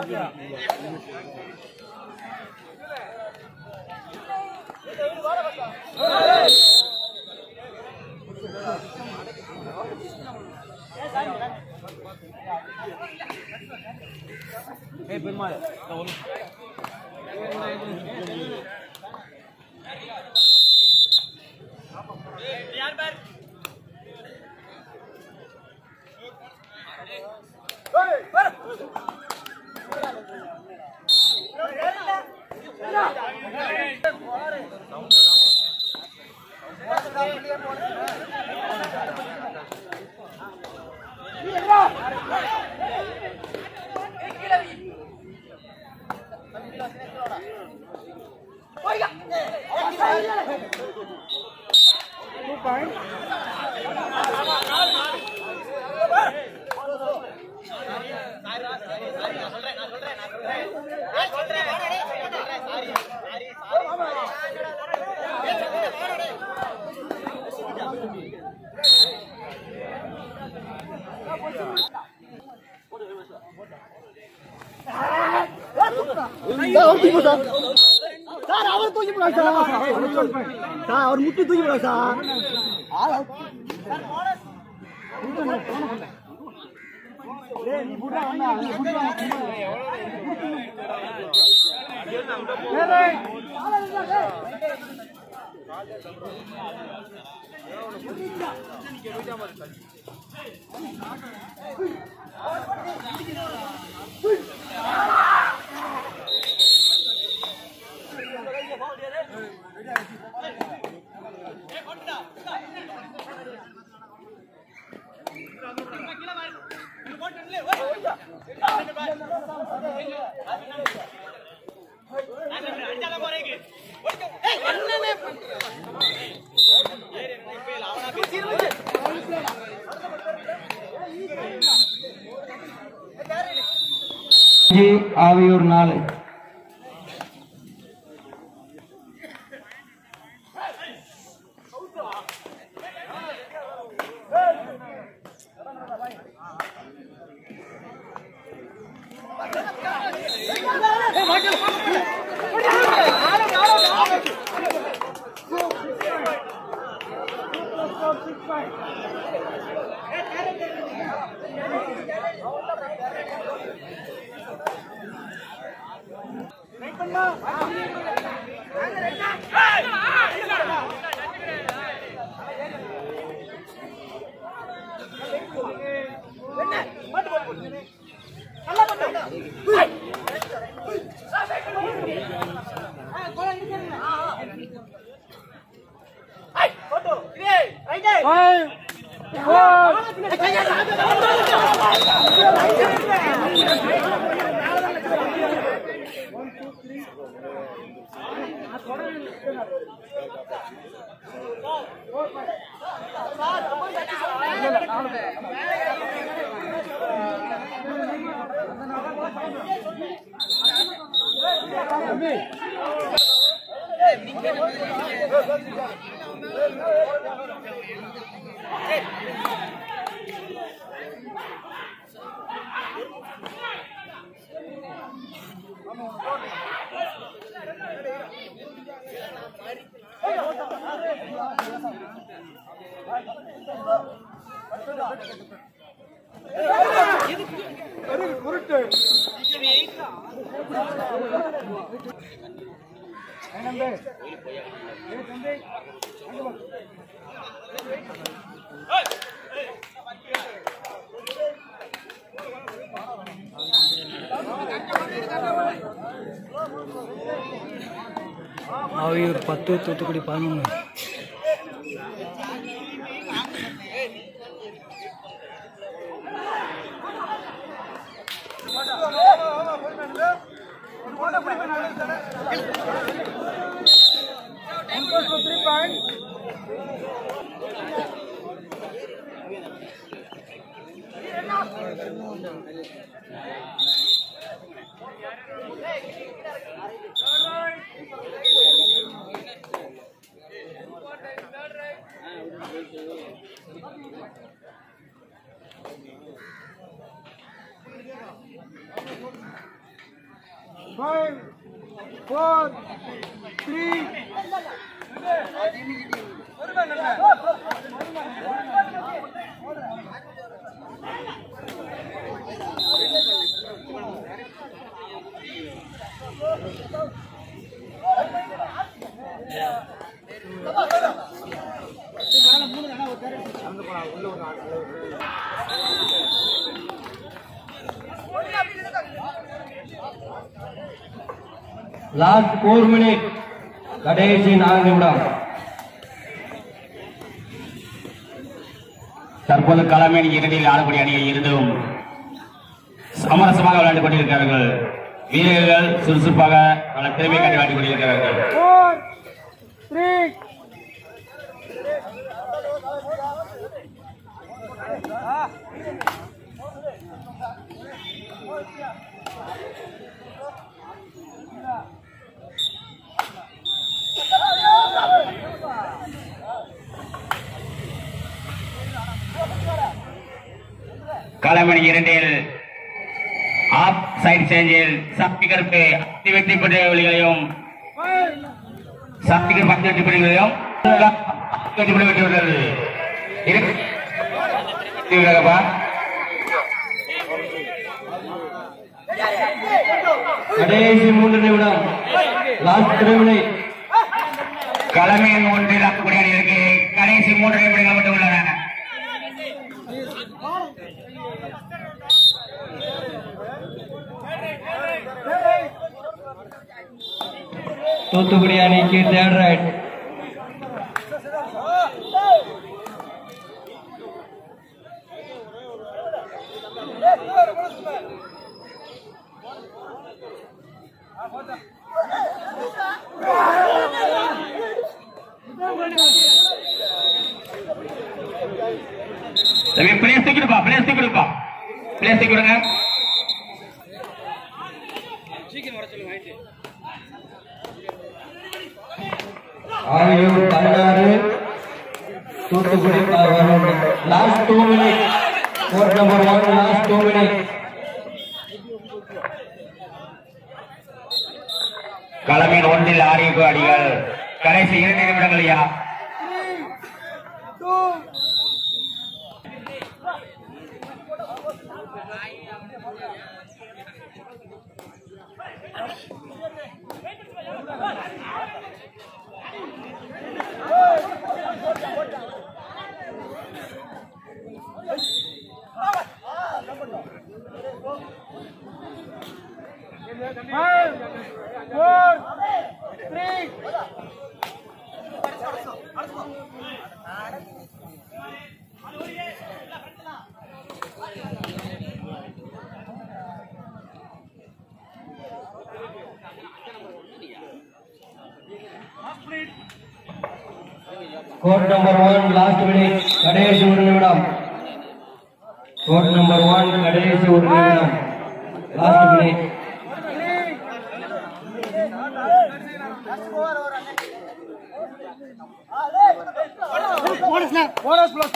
அவர் தூக்கி போட்டார் சார் அவர் தூக்கி போடாது சார் சார் அவர் முட்டு தூக்கி போடாது சார் ஜி ஆவியூர் நாலு ஆவியூர் பத்து தூத்துக்குடி பதினொன்று five four three last four minute கடைசி நான்கு நிமிடம் தற்போது களமேன் இறுதியில் ஆடக்கூடிய அணியில் இருந்தும் சமரசமாக விளையாண்டு கொண்டிருக்கிறார்கள் வீரர்கள் சுறுசுறுப்பாக பல திறமை காட்டி விளையாடி கொண்டிருக்கிறார்கள் ஃபோர் த்ரீ களமணி இரண்டில் ஆப் சைடு சேஞ்சில் சப்திகருக்கு அத்தி வெற்றி பெற்ற ஒளிகளையும் சப்திகர் பத்து வெற்றி பெறுகளையும் வெற்றி பெற வெற்றி பெற்றது இரு- இருக்காங்கப்பா. கடைசி மூன்று நிமிடம் லாஸ்ட் த்ரீ மினிட் களமேன் ஒன்றில் ஆடக்கூடிய அணிகளுக்கு கடைசி மூன்று நிமிடங்கள் மட்டும் உள்ளன தூத்துக்குடி அணிக்கு தேர்ட் ரைட் தம்பி பிளேஸ் தூக்கிடுப்பா பிளேஸ் தூக்கிடுப்பா பிளேஸ் தூக்கி விடுங்க ஆகியோர் பதினாறு Thoothukudi last two minute court number one last two minute களமேன் ஒன்றில் ஆடிய அடிகள் கடைசி இரண்டு நிமிடங்கள் ஐயா two five four three court number one last minute கடைசி ஒரு நிமிடம் கோர்ட் நம்பர் ஒன் கடைசி ஒரு நிமிடம் last minute bonus bonus plus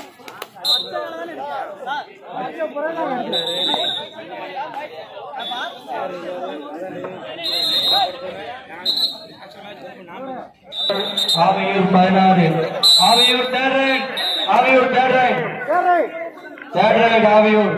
Avaiyur பதினாறு Avaiyur third right Avaiyur third right third right Avaiyur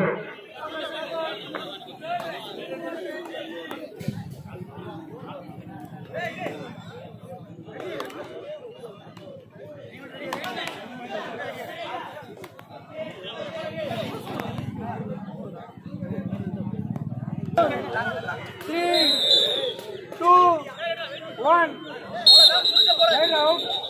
three, two, one. Right out.